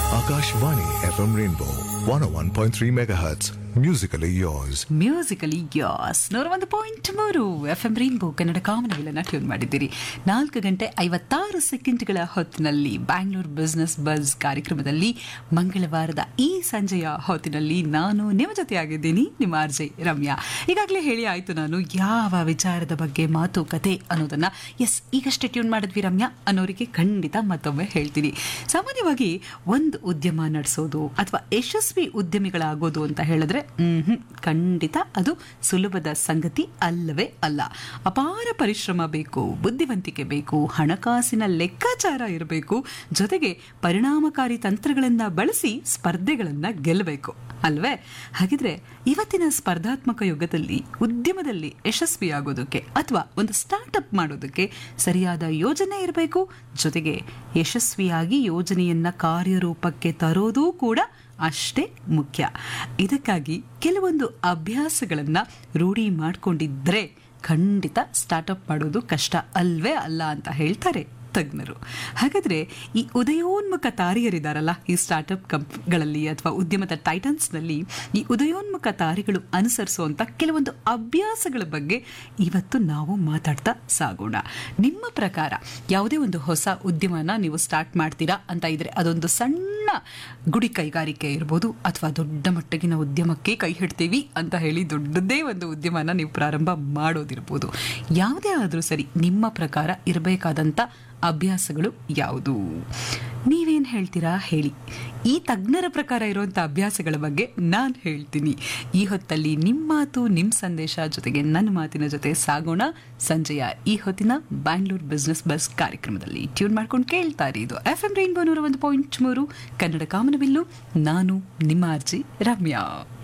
Akashvani FM Rainbow 101.3 MHz. Musically yours. Musically yours ನೂರ ಒಂದು point ಮೂರು ಎಫ್ ಎಂ ರೈನ್ಬೋ ಕನ್ನಡ ಕಾಮನವಿಲ್ಲನ್ನ ಟ್ಯೂನ್ ಮಾಡಿದ್ದೀರಿ ನಾಲ್ಕು ಗಂಟೆ ಐವತ್ತಾರು ಸೆಕೆಂಡ್ಗಳ ಹೊತ್ತಿನಲ್ಲಿ ಬ್ಯಾಂಗ್ಳೂರ್ ಬಿಸ್ನೆಸ್ ಬಸ್ ಕಾರ್ಯಕ್ರಮದಲ್ಲಿ ಮಂಗಳವಾರದ ಈ ಸಂಜೆಯ ಹೊತ್ತಿನಲ್ಲಿ ನಾನು ನಿಮ್ಮ ಜೊತೆಯಾಗಿದ್ದೀನಿ ನಿಮ್ಮ ಆರ್ಜೆ ರಮ್ಯಾ ಈಗಾಗಲೇ ಹೇಳಿ ಆಯ್ತು ನಾನು ಯಾವ ವಿಚಾರದ ಬಗ್ಗೆ ಮಾತುಕತೆ ಅನ್ನೋದನ್ನ ಎಸ್ ಈಗಷ್ಟೇ ಟ್ಯೂನ್ ಮಾಡಿದ್ವಿ ರಮ್ಯಾ ಅನ್ನೋರಿಗೆ ಖಂಡಿತ ಮತ್ತೊಮ್ಮೆ ಹೇಳ್ತೀನಿ ಸಾಮಾನ್ಯವಾಗಿ ಒಂದು ಉದ್ಯಮ ನಡೆಸೋದು ಅಥವಾ ಯಶಸ್ವಿ ಉದ್ಯಮಿಗಳಾಗೋದು ಅಂತ ಹೇಳಿದ್ರೆ ಮ್ಹೂ, ಖಂಡಿತ ಅದು ಸುಲಭದ ಸಂಗತಿ ಅಲ್ಲವೇ ಅಲ್ಲ ಅಪಾರ ಪರಿಶ್ರಮ ಬೇಕು ಬುದ್ಧಿವಂತಿಕೆ ಬೇಕು ಹಣಕಾಸಿನ ಲೆಕ್ಕಾಚಾರ ಇರಬೇಕು ಜೊತೆಗೆ ಪರಿಣಾಮಕಾರಿ ತಂತ್ರಗಳನ್ನ ಬಳಸಿ ಸ್ಪರ್ಧೆಗಳನ್ನ ಗೆಲ್ಲಬೇಕು ಅಲ್ವೇ ಹಾಗಿದ್ರೆ ಇವತ್ತಿನ ಸ್ಪರ್ಧಾತ್ಮಕ ಯುಗದಲ್ಲಿ ಉದ್ಯಮದಲ್ಲಿ ಯಶಸ್ವಿಯಾಗೋದಕ್ಕೆ ಅಥವಾ ಒಂದು ಸ್ಟಾರ್ಟ್ಅಪ್ ಮಾಡೋದಕ್ಕೆ ಸರಿಯಾದ ಯೋಜನೆ ಇರಬೇಕು ಜೊತೆಗೆ ಯಶಸ್ವಿಯಾಗಿ ಯೋಜನೆಯನ್ನ ಕಾರ್ಯರೂಪಕ್ಕೆ ತರೋದು ಕೂಡ ಅಷ್ಟೇ ಮುಖ್ಯ ಇದಕ್ಕಾಗಿ ಕೆಲವೊಂದು ಅಭ್ಯಾಸಗಳನ್ನ ರೂಢಿ ಮಾಡ್ಕೊಂಡಿದ್ರೆ ಖಂಡಿತ ಸ್ಟಾರ್ಟ್ಅಪ್ ಮಾಡೋದು ಕಷ್ಟ ಅಲ್ವೇ ಅಲ್ಲ ಅಂತ ಹೇಳ್ತಾರೆ ತಜ್ಞರು ಹಾಗಾದ್ರೆ ಈ ಉದಯೋನ್ಮುಖ ತಾರಿಯರಿದಾರಲ್ಲ ಈ ಸ್ಟಾರ್ಟ್ಅಪ್ ಕಂಪ್ಗಳಲ್ಲಿ ಅಥವಾ ಉದ್ಯಮದ ಟೈಟನ್ಸ್ನಲ್ಲಿ ಈ ಉದಯೋನ್ಮುಖ ತಾರಿಗಳು ಅನುಸರಿಸುವಂತ ಕೆಲವೊಂದು ಅಭ್ಯಾಸಗಳ ಬಗ್ಗೆ ಇವತ್ತು ನಾವು ಮಾತಾಡ್ತಾ ಸಾಗೋಣ ನಿಮ್ಮ ಪ್ರಕಾರ ಯಾವುದೇ ಒಂದು ಹೊಸ ಉದ್ಯಮನ ನೀವು ಸ್ಟಾರ್ಟ್ ಮಾಡ್ತೀರಾ ಅಂತ ಇದ್ರೆ ಅದೊಂದು ಸಣ್ಣ ಗುಡಿ ಕೈಗಾರಿಕೆ ಇರ್ಬೋದು ಅಥವಾ ದೊಡ್ಡ ಮಟ್ಟಗಿನ ಉದ್ಯಮಕ್ಕೆ ಕೈ ಹಿಡ್ತೀವಿ ಅಂತ ಹೇಳಿ ದೊಡ್ಡದೇ ಒಂದು ಉದ್ಯಮನ ನೀವು ಪ್ರಾರಂಭ ಮಾಡೋದಿರ್ಬೋದು ಯಾವುದೇ ಆದರೂ ಸರಿ ನಿಮ್ಮ ಪ್ರಕಾರ ಇರಬೇಕಾದಂಥ ಅಭ್ಯಾಸಗಳು ಯಾವುದು ನೀವೇನು ಹೇಳ್ತೀರಾ ಹೇಳಿ ಈ ತಜ್ಞರ ಪ್ರಕಾರ ಇರುವಂಥ ಅಭ್ಯಾಸಗಳ ಬಗ್ಗೆ ನಾನು ಹೇಳ್ತೀನಿ ಈ ಹೊತ್ತಲ್ಲಿ ನಿಮ್ಮ ಮಾತು ನಿಮ್ಮ ಸಂದೇಶ ಜೊತೆಗೆ ನನ್ನ ಮಾತಿನ ಜೊತೆ ಸಾಗೋಣ ಸಂಜೆಯ ಈ ಹೊತ್ತಿನ ಬ್ಯಾಂಗ್ಳೂರ್ ಬಿಸ್ನೆಸ್ ಬಸ್ ಕಾರ್ಯಕ್ರಮದಲ್ಲಿ ಟ್ಯೂನ್ ಮಾಡ್ಕೊಂಡು ಕೇಳ್ತಾ ಇರಿ ಇದು ಎಫ್ ಎಂ ರೈನ್ಬೋ ನೂರ ಒಂದು ಪಾಯಿಂಟ್ ಮೂರು ಕನ್ನಡ ಕಾಮನಬಿಲ್ಲು ನಾನು ನಿಮ್ಮ ಅರ್ಜಿ ರಮ್ಯಾ